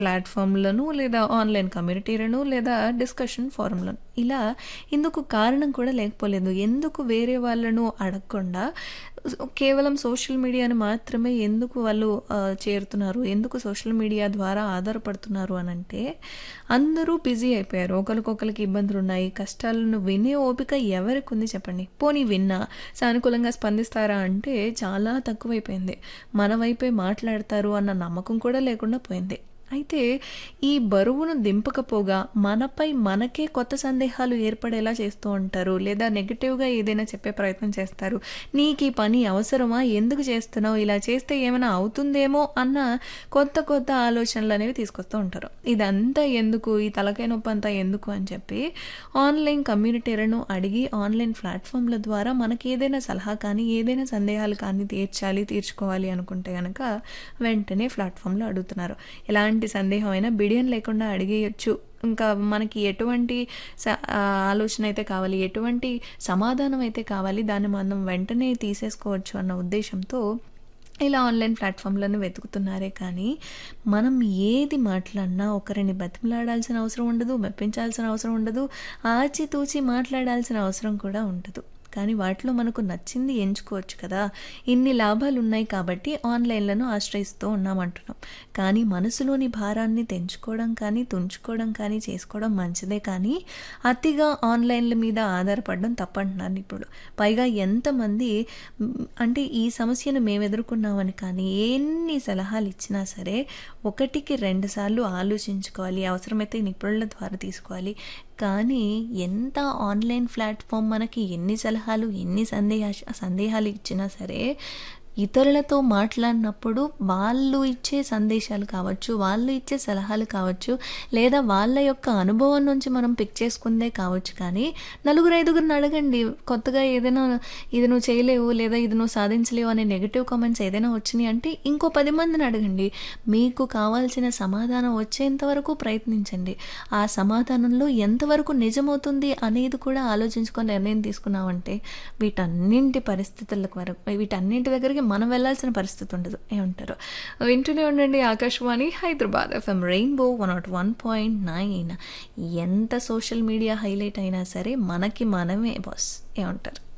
ప్లాట్‌ఫామ్‌లను లేదా ఆన్‌లైన్ కమ్యూనిటీలను లేదా డిస్కషన్ ఫోరమ్‌లను. ఇలా ఇందుకు కారణం కూడా లేకపోలేదు. ఎందుకు వేరే వాళ్ళను అడగకుండా స్ కేవలం సోషల్ మీడియాని మాత్రమే ఎందుకు వాళ్ళు ఆహ్, చేరుతున్నారు? ఎందుకు సోషల్ మీడియా ద్వారా ఆధారపడుతున్నారు అనంటే, అందరూ బిజీ అయిపోయారు. ఒకళ్ళకొకళ్ళకి ఇబ్బందులున్నాయి. కష్టాలను వినే ఓపిక ఎవరికుంది చెప్పండి? పోనీ విన్నా సానుకూలంగా స్పందిస్తారా అంటే చాలా తక్కువైపోయింది. మన వైపే మాట్లాడతారు అన్న నమ్మకం కూడా లేకుండా పోయింది. అయితే ఈ బరువును దింపకపోగా మనపై మనకే కొత్త సందేహాలు ఏర్పడేలా చేస్తూ ఉంటారు. లేదా నెగెటివ్‌గా ఏదైనా చెప్పే ప్రయత్నం చేస్తారు. నీకీ పని అవసరమా? ఎందుకు చేస్తున్నావు? ఇలా చేస్తే ఏమైనా అవుతుందేమో అన్న కొత్త కొత్త ఆలోచనలనేవి తీసుకొస్తూ ఉంటారు. ఇదంతా ఎందుకు? ఈ తలకాయ నొప్పంతా ఎందుకు అని చెప్పి ఆన్‌లైన్ కమ్యూనిటీలను అడిగి ఆన్‌లైన్ ప్లాట్‌ఫామ్‌ల ద్వారా మనకేదైనా సలహా కానీ, ఏదైనా సందేహాలు కానీ తీర్చాలి, తీర్చుకోవాలి అనుకుంటే గనక వెంటనే ప్లాట్‌ఫామ్‌లో అడుగుతున్నారు. ఎలాంటి సందేహం అయినా బిడియం లేకుండా అడిగేయొచ్చు. ఇంకా మనకి ఎటువంటి స ఆహ్, ఆలోచన అయితే కావాలి, ఎటువంటి సమాధానం అయితే కావాలి దాన్ని మనం వెంటనే తీసేసుకోవచ్చు అన్న ఉద్దేశ్యంతో ఇలా ఆన్‌లైన్ ప్లాట్‌ఫామ్‌లను వెతుకుతున్నారే కానీ, మనం ఏది మాట్లాడినా ఒకరిని బతిమిలాడాల్సిన అవసరం ఉండదు, మెప్పించాల్సిన అవసరం ఉండదు, ఆచితూచి మాట్లాడాల్సిన అవసరం కూడా ఉండదు. కానీ వాటిలో మనకు నచ్చింది ఎంచుకోవచ్చు కదా! ఇన్ని లాభాలున్నాయి కాబట్టి ఆన్‌లైన్‌లను ఆశ్రయిస్తూ ఉన్నామంటున్నాం. కానీ మనసులోని భారాన్ని తెంచుకోవడం కానీ, తుంచుకోవడం కానీ చేసుకోవడం మంచిదే కానీ, అతిగా ఆన్‌లైన్‌ల మీద ఆధారపడడం తప్పంటున్నాను ఇప్పుడు. పైగా ఎంతమంది హ్మ్, అంటే ఈ సమస్యను మేము ఎదుర్కొన్నామని కానీ, ఎన్ని సలహాలు ఇచ్చినా సరే, ఒకటికి రెండు సార్లు ఆలోచించుకోవాలి. అవసరమైతే నిపుణుల ద్వారా తీసుకోవాలి. కానీ ఎంత ఆన్‌లైన్ ప్లాట్‌ఫామ్ మనకి ఎన్ని సలహాలు, ఎన్ని సందేహాష్ సందేహాలు ఇచ్చినా సరే, ఇతరులతో మాట్లాడినప్పుడు వాళ్ళు ఇచ్చే సందేశాలు కావచ్చు, వాళ్ళు ఇచ్చే సలహాలు కావచ్చు, లేదా వాళ్ళ యొక్క అనుభవం నుంచి మనం పిక్ చేసుకుందే కావచ్చు కానీ, నలుగురు ఐదుగురిని అడగండి. కొత్తగా ఏదైనా ఇది నువ్వు చేయలేవు, లేదా ఇది నువ్వు సాధించలేవు అనే నెగెటివ్ కామెంట్స్ ఏదైనా వచ్చినాయి అంటే, ఇంకో 10 మందిని అడగండి. మీకు కావాల్సిన సమాధానం వచ్చేంత వరకు ప్రయత్నించండి. ఆ సమాధానంలో ఎంతవరకు నిజమవుతుంది అనేది కూడా ఆలోచించుకొని నిర్ణయం తీసుకున్నామంటే, వీటన్నింటి పరిస్థితులకు వరకు వీటన్నింటి దగ్గరికి మనం వెళ్ళాల్సిన పరిస్థితి ఉండదు. ఏమంటారు? వింటూనే ఉండండి ఆకాశవాణి హైదరాబాద్ ఎఫ్ఎం రెయిన్బో 101.9 ఎంత సోషల్ మీడియా హైలైట్ అయినా సరే, మనకి మనమే బాస్. ఏమంటారు?